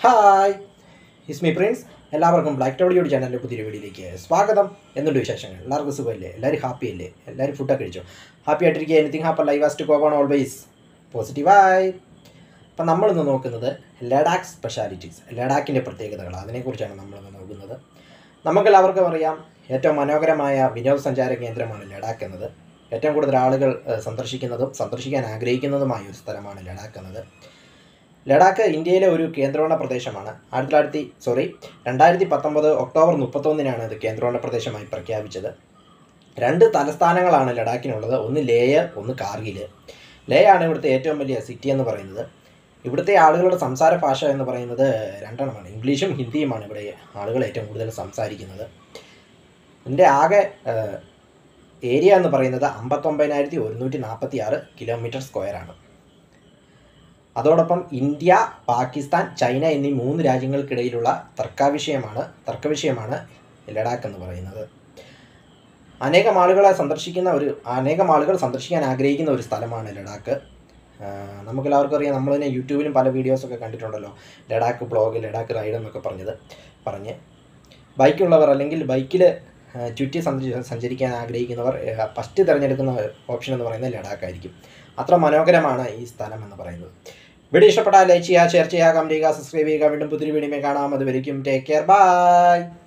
hi is me Prince എല്ലാവർക്കും black ടോളിയോട് ചാനലിൻ്റെ പുതിയ വീഡിയോയിലേക്ക് സ്വാഗതം എന്നുണ്ട് വിശേഷങ്ങൾ എല്ലാവർക്കും സുഖമല്ലേ എല്ലാവരും ഹാപ്പി അല്ലേ എല്ലാവരും ഫുഡൊക്കെ കഴിച്ചോ ഹാപ്പി ആയിട്ടിരിക്കുക anything happen life must go on always പോസിറ്റീവായി അപ്പം നമ്മളിന്ന് നോക്കുന്നത് ലഡാക്ക് സ്പെഷ്യാലിറ്റീസ് ലഡാക്കിൻ്റെ പ്രത്യേകതകൾ അതിനെക്കുറിച്ചാണ് നമ്മളിന്ന് നോക്കുന്നത് നമുക്കെല്ലാവർക്കും അറിയാം ഏറ്റവും മനോഹരമായ വിനോദസഞ്ചാര കേന്ദ്രമാണ് ലഡാക്ക് എന്നത് ഏറ്റവും കൂടുതൽ ആളുകൾ ഏഹ്, സന്ദർശിക്കുന്നതും സന്ദർശിക്കാൻ ആഗ്രഹിക്കുന്നതുമായ ഒരു സ്ഥലമാണ് ലഡാക്ക് എന്നത് ലഡാക്ക് ഇന്ത്യയിലെ ഒരു കേന്ദ്രഭരണ പ്രദേശമാണ് ആയിരത്തി തൊള്ളായിരത്തി സോറി രണ്ടായിരത്തി പത്തൊമ്പത് ഒക്ടോബർ മുപ്പത്തൊന്നിനാണ് ഇത് കേന്ദ്രഭരണ പ്രദേശമായി പ്രഖ്യാപിച്ചത് രണ്ട് തലസ്ഥാനങ്ങളാണ് ലഡാക്കിനുള്ളത് ഒന്ന് ലേയ് ഒന്ന് കാർഗിൽ ലേ ആണ് ഇവിടുത്തെ ഏറ്റവും വലിയ സിറ്റി എന്ന് പറയുന്നത് ഇവിടുത്തെ ആളുകളുടെ സംസാര ഭാഷ എന്ന് പറയുന്നത് രണ്ടെണ്ണമാണ് ഇംഗ്ലീഷും ഹിന്ദിയുമാണ് ഇവിടെ ആളുകൾ ഏറ്റവും കൂടുതൽ സംസാരിക്കുന്നത് ഇതിൻ്റെ ആകെ ഏരിയ എന്ന് പറയുന്നത് അമ്പത്തൊമ്പതിനായിരത്തി ഒരുന്നൂറ്റി നാൽപ്പത്തി ആറ് കിലോമീറ്റർ സ്ക്വയറാണ് അതോടൊപ്പം ഇന്ത്യ പാകിസ്ഥാൻ ചൈന എന്നീ മൂന്ന് രാജ്യങ്ങൾക്കിടയിലുള്ള തർക്കവിഷയമാണ് തർക്കവിഷയമാണ് ലഡാക്ക് എന്ന് പറയുന്നത് അനേകം ആളുകളെ സന്ദർശിക്കുന്ന ഒരു അനേകം ആളുകൾ സന്ദർശിക്കാൻ ആഗ്രഹിക്കുന്ന ഒരു സ്ഥലമാണ് ലഡാക്ക് ആഹ് നമുക്കെല്ലാവർക്കും അറിയാം നമ്മളിതിനെ യൂട്യൂബിലും പല വീഡിയോസൊക്കെ കണ്ടിട്ടുണ്ടല്ലോ ലഡാക്ക് ബ്ലോഗ് ലഡാക്ക് റൈഡ് എന്നൊക്കെ പറഞ്ഞത് പറഞ്ഞ് ബൈക്കുള്ളവർ അല്ലെങ്കിൽ ബൈക്കിൽ ചുറ്റി സഞ്ചരി സഞ്ചരിക്കാൻ ആഗ്രഹിക്കുന്നവർ ഫസ്റ്റ് തിരഞ്ഞെടുക്കുന്ന ഓപ്ഷൻ എന്ന് പറയുന്നത് ലഡാക്ക് ആയിരിക്കും അത്ര മനോഹരമാണ് ഈ സ്ഥലം എന്ന് പറയുന്നത് വീഡിയോ ഇഷ്ടപ്പെട്ടാൽ ലൈക്ക് ചെയ്യുക ഷെയർ ചെയ്യുക കമൻറ്റ് ചെയ്യുക സബ്സ്ക്രൈബ് ചെയ്യുക വീണ്ടും പുതിയ വീഡിയോ കാണാം അതുവരെയും ടേക്ക് കെയർ ബൈ